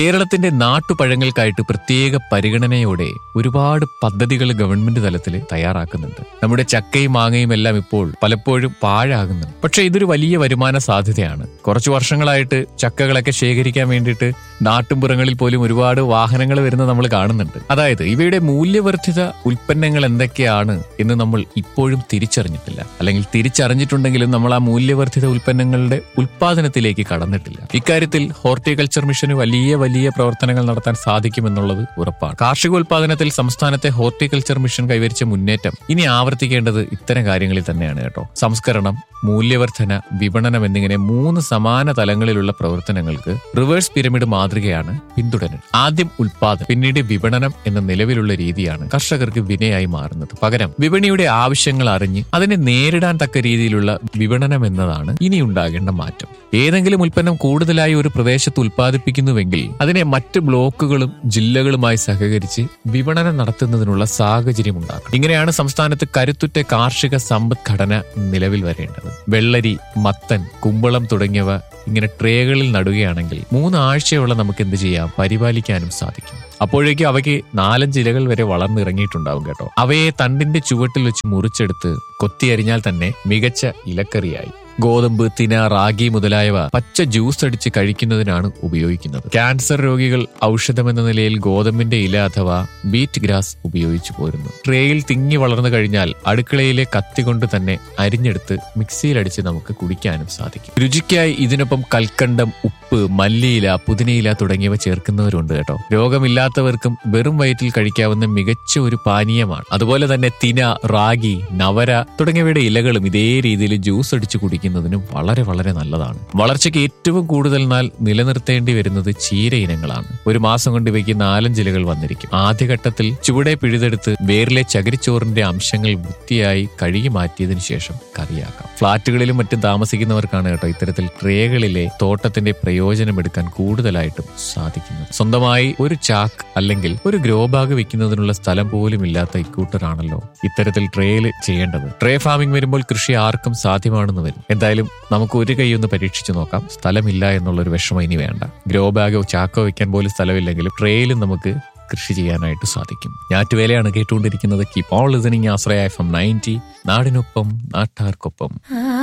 കേരളത്തിന്റെ നാട്ടുപഴങ്ങൾക്കായിട്ട് പ്രത്യേക പരിഗണനയോടെ ഒരുപാട് പദ്ധതികൾ ഗവൺമെന്റ് തലത്തിൽ തയ്യാറാക്കുന്നുണ്ട് നമ്മുടെ ചക്കയും മാങ്ങയും എല്ലാം ഇപ്പോൾ പലപ്പോഴും പാഴാകുന്നുണ്ട് പക്ഷെ ഇതൊരു വലിയ വരുമാന സാധ്യതയാണ് കുറച്ചു വർഷങ്ങളായിട്ട് ചക്കകളൊക്കെ ശേഖരിക്കാൻ വേണ്ടിയിട്ട് നാട്ടുംപുറങ്ങളിൽ പോലും ഒരുപാട് വാഹനങ്ങൾ വരുന്നത് നമ്മൾ കാണുന്നുണ്ട് അതായത് ഇവയുടെ മൂല്യവർദ്ധിത ഉൽപ്പന്നങ്ങൾ എന്തൊക്കെയാണ് എന്ന് നമ്മൾ ഇപ്പോഴും തിരിച്ചറിഞ്ഞിട്ടില്ല അല്ലെങ്കിൽ തിരിച്ചറിഞ്ഞിട്ടുണ്ടെങ്കിലും നമ്മൾ ആ മൂല്യവർദ്ധിത ഉൽപ്പന്നങ്ങളുടെ ഉൽപാദനത്തിലേക്ക് കടന്നിട്ടില്ല ഇക്കാര്യത്തിൽ ഹോർട്ടിക്കൾച്ചർ മിഷന് വലിയ വലിയ പ്രവർത്തനങ്ങൾ നടത്താൻ സാധിക്കുമെന്നുള്ളത് ഉറപ്പാണ് കാർഷിക ഉൽപാദനത്തിൽ സംസ്ഥാനത്തെ ഹോർട്ടിക്കൾച്ചർ മിഷൻ കൈവരിച്ച മുന്നേറ്റം ഇനി ആവർത്തിക്കേണ്ടത് ഇത്തരം കാര്യങ്ങളിൽ തന്നെയാണ് കേട്ടോ സംസ്കരണം മൂല്യവർദ്ധന വിപണനം എന്നിങ്ങനെ മൂന്ന് സമാന തലങ്ങളിലുള്ള പ്രവർത്തനങ്ങൾക്ക് റിവേഴ്സ് പിരമിഡ് മാതൃകയാണ് പിന്തുടരുന്നത് ആദ്യം ഉൽപാദനം പിന്നീട് വിപണനം എന്ന നിലവിലുള്ള രീതിയാണ് കർഷകർക്ക് വിനയായി മാറുന്നത് പകരം വിപണിയുടെ ആവശ്യങ്ങൾ അറിഞ്ഞ് അതിനെ നേരിടാൻ തക്ക രീതിയിലുള്ള വിപണനം എന്നതാണ് ഇനി ഉണ്ടാകേണ്ട മാറ്റം ഏതെങ്കിലും ഉൽപ്പന്നം കൂടുതലായി ഒരു പ്രദേശത്ത് ഉൽപ്പാദിപ്പിക്കുന്നുവെങ്കിൽ അതിനെ മറ്റ് ബ്ലോക്കുകളും ജില്ലകളുമായി സഹകരിച്ച് വിപണനം നടത്തുന്നതിനുള്ള സാഹചര്യം ഉണ്ടാക്കണം ഇങ്ങനെയാണ് സംസ്ഥാനത്ത് കരുത്തുറ്റ കാർഷിക സമ്പദ്ഘടന നിലവിൽ വരേണ്ടത് വെള്ളരി മത്തൻ കുമ്പളം തുടങ്ങിയവ ഇങ്ങനെ ട്രേകളിൽ നടുകയാണെങ്കിൽ മൂന്നാഴ്ചയോളം നമുക്ക് എന്ത് ചെയ്യാം പരിപാലിക്കാനും സാധിക്കും അപ്പോഴേക്കും അവയ്ക്ക് നാലഞ്ച് ഇലകൾ വരെ വളർന്നിറങ്ങിയിട്ടുണ്ടാവും കേട്ടോ അവയെ തണ്ടിന്റെ ചുവട്ടിൽ വെച്ച് മുറിച്ചെടുത്ത് കൊത്തിയരിഞ്ഞാൽ തന്നെ മികച്ച ഇലക്കറിയായി ഗോതമ്പ് തിന റാഗി മുതലായവ പച്ച ജ്യൂസ് അടിച്ച് കഴിക്കുന്നതിനാണ് ഉപയോഗിക്കുന്നത് ക്യാൻസർ രോഗികൾ ഔഷധമെന്ന നിലയിൽ ഗോതമ്പിന്റെ ഇല അഥവാ ബീറ്റ് ഗ്രാസ് ഉപയോഗിച്ചു പോരുന്നു ട്രേയിൽ തിങ്ങി വളർന്നു കഴിഞ്ഞാൽ അടുക്കളയിലെ കത്തി കൊണ്ട് തന്നെ അരിഞ്ഞെടുത്ത് മിക്സിയിലടിച്ച് നമുക്ക് കുടിക്കാനും സാധിക്കും രുചിക്കായി ഇതിനൊപ്പം കൽക്കണ്ടം ഉപ്പ് മല്ലിയില പുതിനയില തുടങ്ങിയവ ചേർക്കുന്നവരുണ്ട് കേട്ടോ രോഗമില്ലാത്തവർക്കും വെറും വയറ്റിൽ കഴിക്കാവുന്ന മികച്ച ഒരു പാനീയമാണ് അതുപോലെ തന്നെ തിന റാഗി നവര തുടങ്ങിയവയുടെ ഇലകളും ഇതേ രീതിയിൽ ജ്യൂസ് അടിച്ച് കുടിക്കുന്നതിനും വളരെ വളരെ നല്ലതാണ് വളർച്ചയ്ക്ക് ഏറ്റവും കൂടുതൽ നാൾ നിലനിർത്തേണ്ടി വരുന്നത് ചീര ഇനങ്ങളാണ് ഒരു മാസം കൊണ്ട് ഇവയ്ക്ക് നാലഞ്ച് ഇലകൾ വന്നിരിക്കും ആദ്യഘട്ടത്തിൽ ചുവടെ പിഴുതെടുത്ത് വേരിലെ ചകിരിച്ചോറിന്റെ അംശങ്ങൾ വൃത്തിയായി കഴുകി മാറ്റിയതിനു ശേഷം കറിയാക്കാം ഫ്ളാറ്റുകളിലും മറ്റും താമസിക്കുന്നവർക്കാണ് കേട്ടോ ഇത്തരത്തിൽ ട്രേകളിലെ തോട്ടത്തിന്റെ പ്രയോജനം എടുക്കാൻ കൂടുതലായിട്ടും സാധിക്കുന്നത് സ്വന്തമായി ഒരു ചാക്ക് അല്ലെങ്കിൽ ഒരു ഗ്രോ ബാഗ് വെക്കുന്നതിനുള്ള സ്ഥലം പോലും ഇല്ലാത്ത ഇക്കൂട്ടരാണല്ലോ ഇത്തരത്തിൽ ട്രേയിൽ ചെയ്യേണ്ടത് ട്രേ ഫാമിംഗ് വരുമ്പോൾ കൃഷി ആർക്കും സാധ്യമാണെന്ന് വരും എന്തായാലും നമുക്ക് ഒരു കൈ ഒന്ന് പരീക്ഷിച്ചു നോക്കാം സ്ഥലമില്ല എന്നുള്ളൊരു വിഷമം ഇനി വേണ്ട ഗ്രോ ബാഗോ ചാക്കോ വെക്കാൻ പോലും സ്ഥലമില്ലെങ്കിലും ട്രേയിലും നമുക്ക് കൃഷി ചെയ്യാനായിട്ട് സാധിക്കും ഞാറ്റുവേലയാണ് കേട്ടുകൊണ്ടിരിക്കുന്നത് keep all listening Ashraya FM ninety നയൻറ്റി നാടിനൊപ്പം നാട്ടാർക്കൊപ്പം ആ